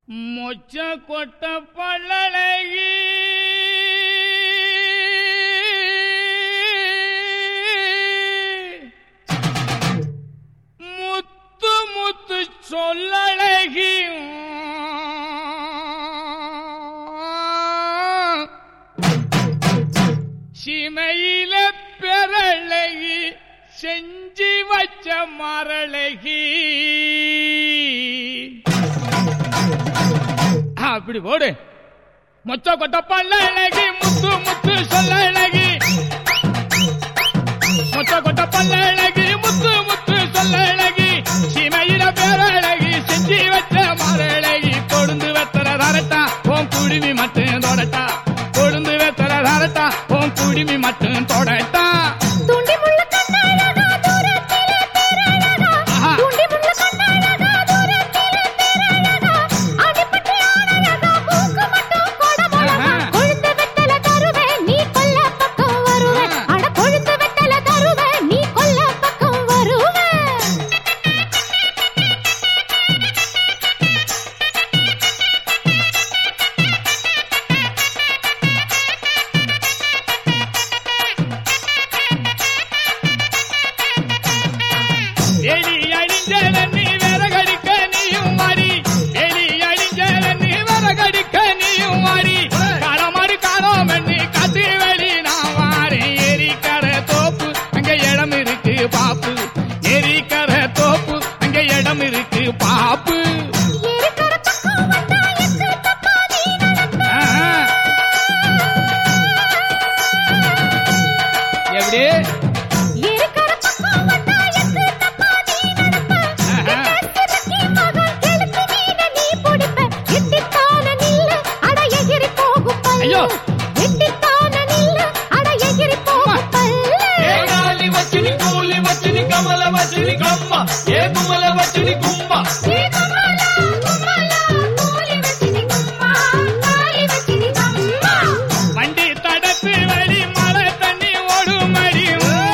மொச்ச கொட்ட பள்ளழகி முத்து முத்து சொல்லழகி சிமையில பெறழகி செஞ்சு வச்ச மரழகி ஆ, அப்படி போடு மொச்ச கொட்ட பல்ல அழகி முத்து முத்து சொல்ல அழகி மொச்ச கொட்ட பல்ல அழகி முத்து முத்து சொல்ல அழகி சிமையில பேர அழகி செஞ்சு வச்ச மர அழகி கொழுந்து வெத்தர தரட்டா உன் குடிமி மட்டும் தொடட்டா கொழுந்து வெத்தர தரட்டா உன் குடிமி மட்டும் தொடட்டா தூண்டி முள்ள கண்ணழகா தூரத்திலே பேரழகா ஆஹா. தூண்டி முள்ள கண்ணழகா தூரத்திலே பேரழகா அடிப்பட்டி ஆனழகா மூக்கு மட்டும் கொடமழகா ஆஹா. கொழுந்து வெத்தல தருவே நீ கொல்ல பக்கம் வருவே ஆ. அட கொழுந்து வெத்தல தருவே நீ கொல்ல பக்கம் வருவே எலி அழிஞ்சல நீ விறகடிக்க நீயும் மாறி எலி அழிஞ்சல நீ விறகடிக்க நீயும் மாறி களமாடி காணோம் பண்ணி கத்தி வெளி நான் வாரேன் எரிக்கர தோப்பு அங்க இடம் இருக்கு பாப்பு எரிக்கர தோப்பு அங்க இடம் இருக்கு பாப்பு இருக்கிற பக்கம் வந்தா எக்கு தப்பா நீ நடப்ப ஆஹா. எப்படி இருக்கிற பக்கம் வந்தா எக்கு தப்பா நீ நடப்ப ஆஹா. சிறுக்கி மகன் கெளுத்தி மீனை நீ பிடிப்ப. எட்டித்தான நில்லு, அட எகிறி போகும் பல்லு. ஐயோ. எட்டித்தான நில்லு, அட எகிறி போகும் பல்லு. ఏగాలి వచ్చిని కూలి వచ్చిని కమల వచ్చిని కమ్మ ఏ కుమల వచ్చిని కుమ్మ ஏ கமலா, கமலா, கூலி வச்சினி கம்மா, காலி வச்சினி கம்மா. வண்டி தடத்து வழி மழை தண்ணி ஓடுமடி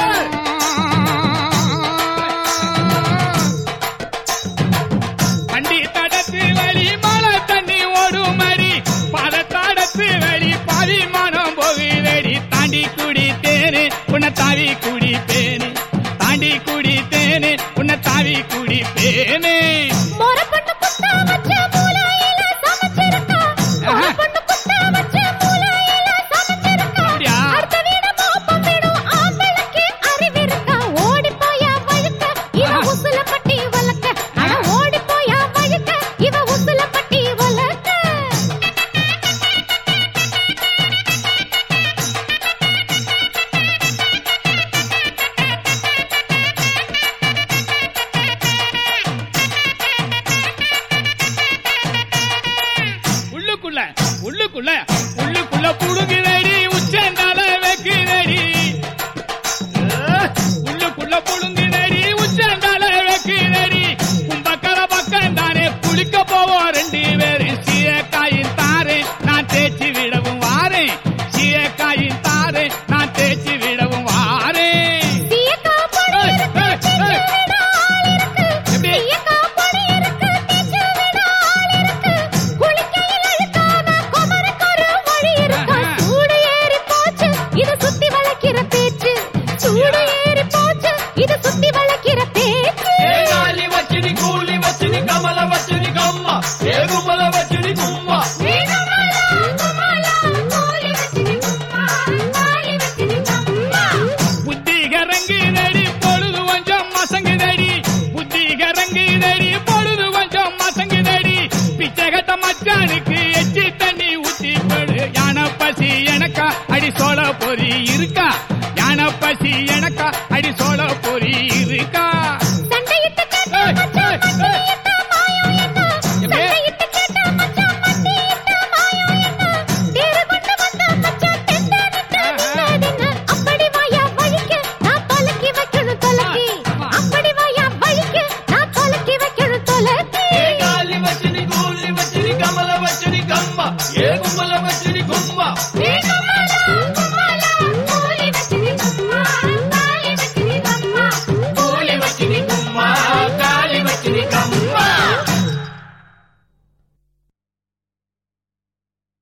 வண்டி தடத்து வழி மழை தண்ணி ஓடுமடி பல தடத்து வழி பரிமாணம் போகுதடி தாண்டி குடி தேனு உன்னை தாவி குடி பேனு தாண்டி குடி தேனு உன்னை தாவி குடி பேனு மொரப்பொண்ணு குத்த வச்ச மூலையில சமைச்சிருக்கா. மொரப்பொண்ணு குத்த வச்ச மூலையில சமைச்சிருக்கா. அப்படியா? அடுத்த வீடு மோப்பம் விடும் ஆம்பளைக்கு அறிவிருக்கா. ஓடிப் போயா வழுக்க, இவ ஆஹா. உசிலம்பட்டி வளர்க்க. அட ஓடிப் போயா வழுக்க, இவ உசிலம்பட்டி வளர்க்க. உள்ளுக்குள்ள உள்ளுக்குள்ள உள்ளுக்குள்ள புடுங்கி